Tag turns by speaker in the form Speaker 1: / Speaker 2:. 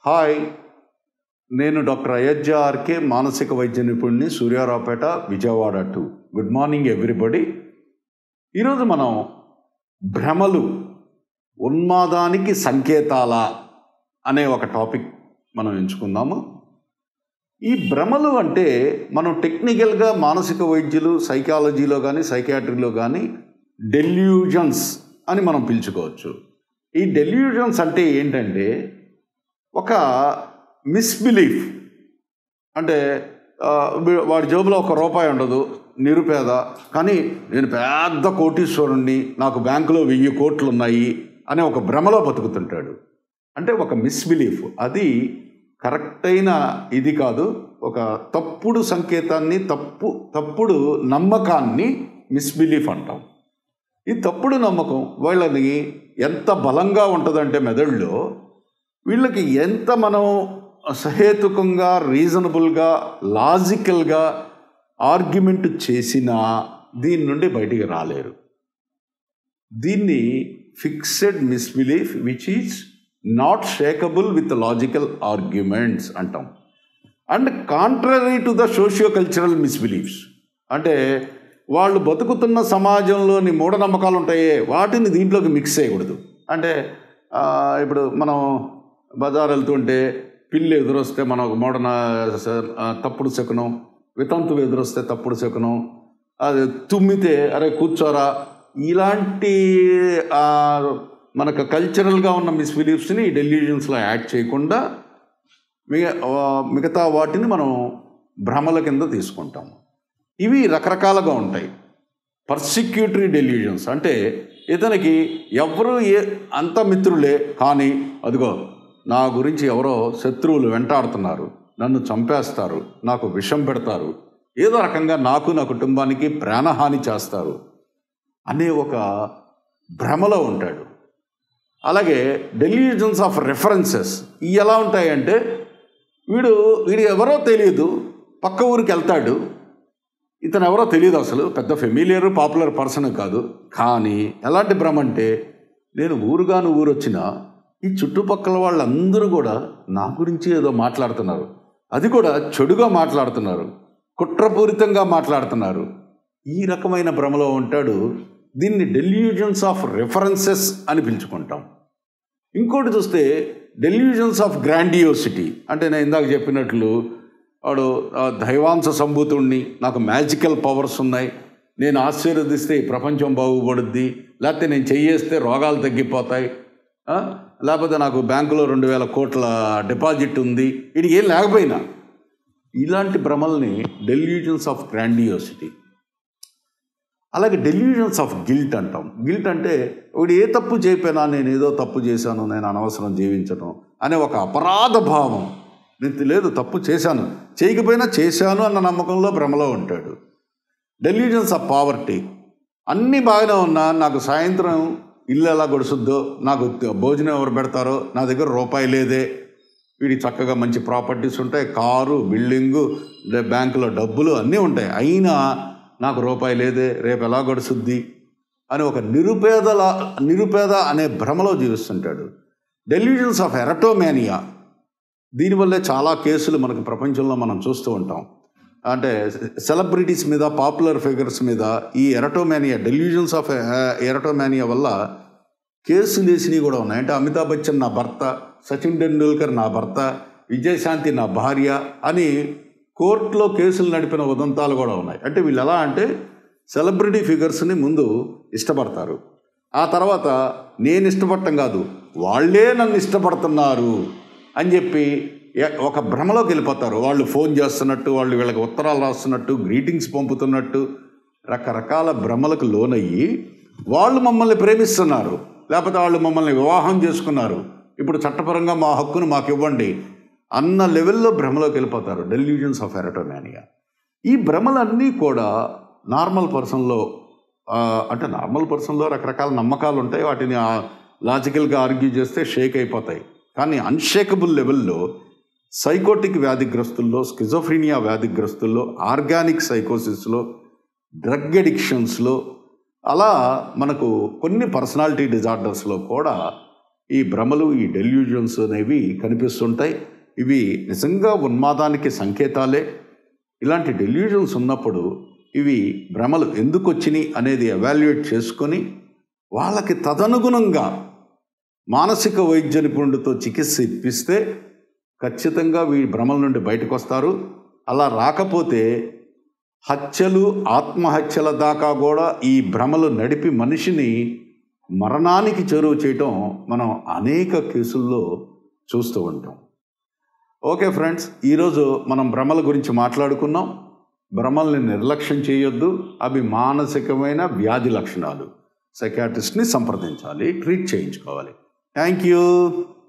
Speaker 1: Hi నేను doctor Ayodhya RK మానసిక వైద్య నిపుణుడిని Suryaraopet Vijayawada two good morning everybody ఈరోజు మనం భ్రమలు ఉన్మాదానికి సంకేతాల అనే ఒక టాపిక్ మనం ఎంచుకుందాము ఈ భ్రమలు అంటే మనం టెక్నికల్గా మానసిక వైద్యులు సైకాలజీలో కానీ సైకాట్రీలో కానీ డెల్యూజన్స్ అని మనం పిలుచుకోవచ్చు ఈ డెల్యూజన్స్ అంటే ఏంటంటే ఒక మిస్బిలీఫ్ అంటే ఆ, వీ- వాడి జేబులో ఒక రూపాయి ఉండదు నిరుపేద కానీ నేను పెద్ద కోటీశ్వరుణ్ణి నాకు బ్యాంకులో వెయ్యి కోట్లు ఉన్నాయి అనే ఒక భ్రమలో బతుకుతుంటాడు అంటే ఒక మిస్బిలీఫ్ అది కరెక్ట్ అయిన ఇది కాదు ఒక తప్పుడు సంకేతాన్ని తప్పు తప్పుడు నమ్మకాన్ని మిస్బిలీఫ్ అంటాం ఈ తప్పుడు నమ్మకం వాళ్ళని ఎంత బలంగా ఉంటుందంటే మెదడులో వీళ్ళకి ఎంత మనం సహేతుకంగా రీజనబుల్గా లాజికల్గా ఆర్గ్యుమెంట్ చేసినా దీని నుండి బయటికి రాలేరు దీన్ని fixed misbelief which is not shakable with logical arguments అంటాం and contrary to the socio cultural misbeliefs అంటే వాళ్ళు బతుకుతున్న సమాజంలోని మూఢనమ్మకాలు ఉంటాయే వాటిని దీంట్లోకి మిక్స్ చేయకూడదు అంటే ఆ, ఇప్పుడు మనం బజార్ వెళ్తుంటే పిల్లి ఎదురొస్తే మనం ఒక మోడన ఆ, తప్పుడు శకునం వితంతు ఎదురొస్తే తప్పుడు శకునం అది తుమ్మితే అరే కూర్చోరా ఇలాంటి ఆ, మనకు కల్చరల్గా ఉన్న మిస్బిలీఫ్స్ని ఈ డెల్యూజన్స్లో యాడ్ చేయకుండా మిగ ఆ, మిగతా వాటిని మనం భ్రమల కింద తీసుకుంటాం ఇవి రకరకాలుగా ఉంటాయి పర్సిక్యూటరీ డెల్యూజన్స్ అంటే ఇతనికి ఎవరు ఏ అంత మిత్రులే కానీ అదిగో నా గురించి ఎవరో శత్రువులు వెంటాడుతున్నారు నన్ను చంపేస్తారు నాకు విషం పెడతారు ఏదో రకంగా నాకు నా కుటుంబానికి ప్రాణహాని చేస్తారు అనే ఒక భ్రమలో ఉంటాడు అలాగే డెల్యూజన్స్ ఆఫ్ రెఫరెన్సెస్ ఇవి ఎలా ఉంటాయంటే వీడు వీడు ఎవరో తెలియదు పక్క ఊరికి వెళ్తాడు ఇతను ఎవరో తెలియదు అసలు పెద్ద ఫెమిలియర్ పాపులర్ పర్సన్ కాదు కానీ ఎలాంటి భ్రమ అంటే నేను ఊరుగాను ఊరు వచ్చినా ఈ చుట్టుపక్కల వాళ్ళందరూ కూడా నా గురించి ఏదో మాట్లాడుతున్నారు అది కూడా చెడుగా మాట్లాడుతున్నారు కుట్రపూరితంగా మాట్లాడుతున్నారు ఈ రకమైన భ్రమలో ఉంటాడు దీన్ని డెల్యూజన్స్ ఆఫ్ రెఫరెన్సెస్ అని పిలుచుకుంటాం ఇంకోటి చూస్తే డెల్యూజన్స్ ఆఫ్ గ్రాండియోసిటీ అంటే నేను ఇందాక చెప్పినట్లు వాడు ఆ, దైవాంశ సంభూతుణ్ణి నాకు మ్యాజికల్ పవర్స్ ఉన్నాయి నేను ఆశీర్వదిస్తే ఈ ప్రపంచం బాగుపడుద్ది లేకపోతే నేను చెయ్యేస్తే రోగాలు తగ్గిపోతాయి ఆ? లేకపోతే నాకు బ్యాంకులో రెండు వేల కోట్ల డిపాజిట్ ఉంది వీడికి ఏం లేకపోయినా ఇలాంటి భ్రమల్ని డెల్యూజన్స్ ఆఫ్ గ్రాండియోసిటీ అలాగే డెల్యూజన్స్ ఆఫ్ గిల్ట్ అంటాం గిల్ట్ అంటే వీడు ఏ తప్పు చేయకపోయినా నేను ఏదో తప్పు చేశాను నేను అనవసరం జీవించడం అనే ఒక అపరాధ భావం నేను లేదు తప్పు చేశాను చేయకపోయినా చేశాను అన్న నమ్మకంలో భ్రమలో ఉంటాడు డెల్యూజన్స్ ఆఫ్ పావర్టీ అన్నీ బాగానే ఉన్నా నాకు సాయంత్రం ఇల్లు ఎలా గడుచుద్దో నాకు భోజనం ఎవరు పెడతారో నా దగ్గర రూపాయి లేదే వీడికి చక్కగా మంచి ప్రాపర్టీస్ ఉంటాయి కారు బిల్డింగు లే- బ్యాంకులో డబ్బులు అన్నీ ఉంటాయి అయినా నాకు రూపాయి లేదే రేపు ఎలా గడుచుద్ది అని ఒక నిరుపేదల నిరుపేద అనే భ్రమలో జీవిస్తుంటాడు డెల్యూజన్స్ ఆఫ్ ఎరటోమేనియా దీనివల్లే చాలా కేసులు మనకు ప్రపంచంలో మనం చూస్తూ ఉంటాం అంటే సెలబ్రిటీస్ మీద పాపులర్ ఫిగర్స్ మీద ఈ ఎరటోమేనియా డెల్యూజన్స్ ఆఫ్ ఎరటోమేనియా వల్ల కేసులు వేసినవి కూడా ఉన్నాయి అంటే అమితాబ్ బచ్చన్ నా భర్త సచిన్ టెండూల్కర్ నా భర్త విజయశాంతి నా భార్య అని కోర్టులో కేసులు నడిపిన ఉదంతాలు కూడా ఉన్నాయి అంటే వీళ్ళు ఎలా అంటే సెలబ్రిటీ ఫిగర్స్ని ముందు ఇష్టపడతారు ఆ తర్వాత నేను ఇష్టపడటం కాదు వాళ్ళే నన్ను ఇష్టపడుతున్నారు అని చెప్పి ఎ- ఒక భ్రమలోకి వెళ్ళిపోతారు వాళ్ళు ఫోన్ చేస్తున్నట్టు వాళ్ళు వీళ్ళకి ఉత్తరాలు రాస్తున్నట్టు గ్రీటింగ్స్ పంపుతున్నట్టు రకరకాల భ్రమలకు లోనయ్యి వాళ్ళు మమ్మల్ని ప్రేమిస్తున్నారు లేకపోతే వాళ్ళు మమ్మల్ని వివాహం చేసుకున్నారు ఇప్పుడు చట్టపరంగా మా హక్కును మాకు ఇవ్వండి అన్న లెవెల్లో భ్రమలోకి వెళ్ళిపోతారు డెల్యూజన్స్ ఆఫ్ ఎరటోమానియా ఈ భ్రమలన్నీ కూడా నార్మల్ పర్సన్లో ఆ, అంటే నార్మల్ పర్సన్లో రకరకాల నమ్మకాలు ఉంటాయి వాటిని లాజికల్గా ఆర్గ్యూ చేస్తే షేక్ అయిపోతాయి కానీ అన్షేకబుల్ లెవెల్లో సైకోటిక్ వ్యాధిగ్రస్తుల్లో స్కిజోఫ్రీనియా వ్యాధిగ్రస్తుల్లో ఆర్గానిక్ సైకోసిస్లో డ్రగ్ అడిక్షన్స్లో అలా మనకు కొన్ని పర్సనాలిటీ డిజార్డర్స్లో కూడా ఈ భ్రమలు ఈ డెల్యూజన్స్ అనేవి కనిపిస్తుంటాయి ఇవి నిజంగా ఉన్మాదానికి సంకేతాలే ఇలాంటి డెల్యూజన్స్ ఉన్నప్పుడు ఇవి భ్రమలు ఎందుకు వచ్చినాయి అనేది ఎవాల్యుయేట్ చేసుకొని వాళ్ళకి తదనుగుణంగా మానసిక వైద్య నిపుణుడితో చికిత్స ఇప్పిస్తే ఖచ్చితంగా వీ భ్రమల నుండి బయటకు వస్తారు అలా రాకపోతే హత్యలు ఆత్మహత్యల దాకా కూడా ఈ భ్రమలు నడిపి మనిషిని మరణానికి చేరువ చేయటం మనం అనేక కేసుల్లో చూస్తూ ఉంటాం ఓకే ఫ్రెండ్స్ ఈరోజు మనం భ్రమల గురించి మాట్లాడుకున్నాం భ్రమల్ని నిర్లక్ష్యం చేయొద్దు అవి మానసికమైన వ్యాధి లక్షణాలు సైకాట్రిస్ట్ని సంప్రదించాలి ట్రీట్ చేయించుకోవాలి థ్యాంక్ యూ